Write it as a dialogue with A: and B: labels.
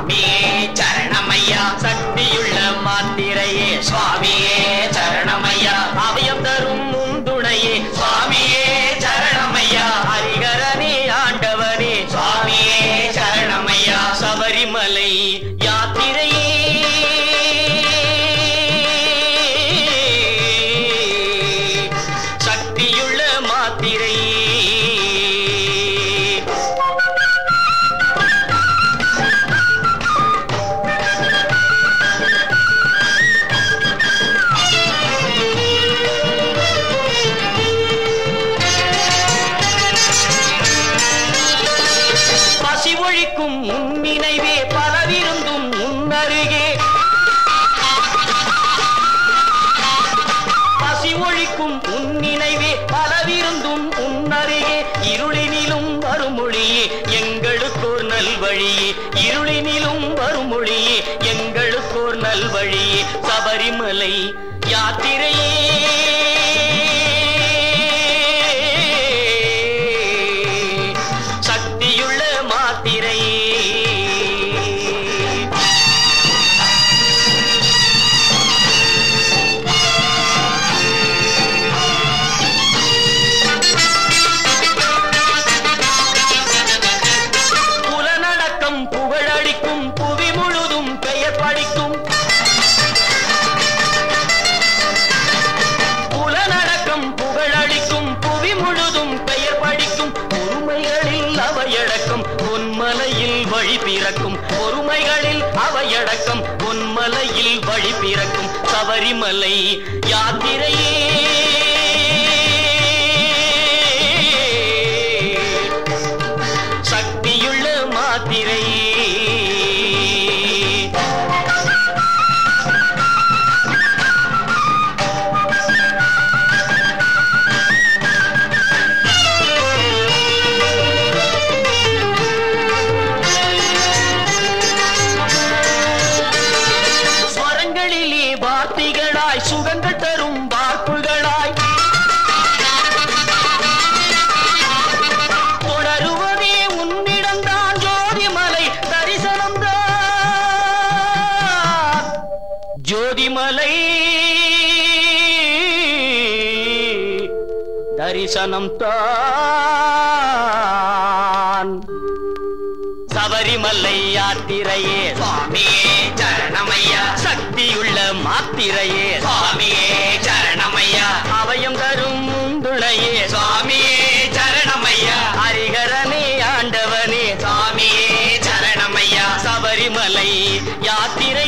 A: சுவாமியே சரணமையா
B: சக்தியுள்ள மாத்திரையே
A: சுவாமியே சரணமையா
B: அபயம் தரும் முந்துணையே
A: சுவாமியே சரணமையா
B: ஹரிகரனே ஆண்டவனே
A: சுவாமியே சரணமையா
B: சபரிமலை யாத்திரையே சக்தியுள்ள மாத்திரையே பசி ஒழிக்கும் உன் நினைவே பலவிருந்தும் உன்னருகே பசி ஒழிக்கும் உன் நினைவே பலவிருந்தும் உன்னருகே இருளினிலும் வருமொழியே எங்களுக்கோர் நல்வழியே இருளினிலும் வருமொழியே எங்களுக்கோர் நல்வழியே சபரிமலை யாத்திரையே சக்தியுள்ள மாத்திரையே புலனடக்கம் புகழடிக்கும் புவி முழுதும் பெயர் படிக்கும் புலனடக்கம் புகழடிக்கும் புவி முழுதும் பெயர் படிக்கும் பொறுமைகளில் அவையடக்கம் பொன்மலையில் வழி பிறக்கும் பொறுமைகளில் அவையடக்கம் பொன்மலையில் வழி பிறக்கும் சபரிமலை யாத்திரையே சக்தியுள்ள மாத்திரையே ஸ்வரங்களிலே வார்த்தைகளாய் சுகங்கள் தரும் வார்ப்புகளாய் தொடருவதே உன்னிடம்தான் ஜோதிமலை தரிசனம்தான் ஜோதிமலை தரிசனம் தான் சபரிமலை யாத்திரையே
A: சுவாமியே சரணமையா
B: சக்தியுள்ள மாத்திரையே
A: சுவாமியே சரணமையா
B: அபயம் தரும் முந்துளையே
A: சுவாமியே சரணமையா
B: ஹரிகரனே ஆண்டவனே
A: சுவாமியே சரணமையா
B: சபரிமலை யாத்திரை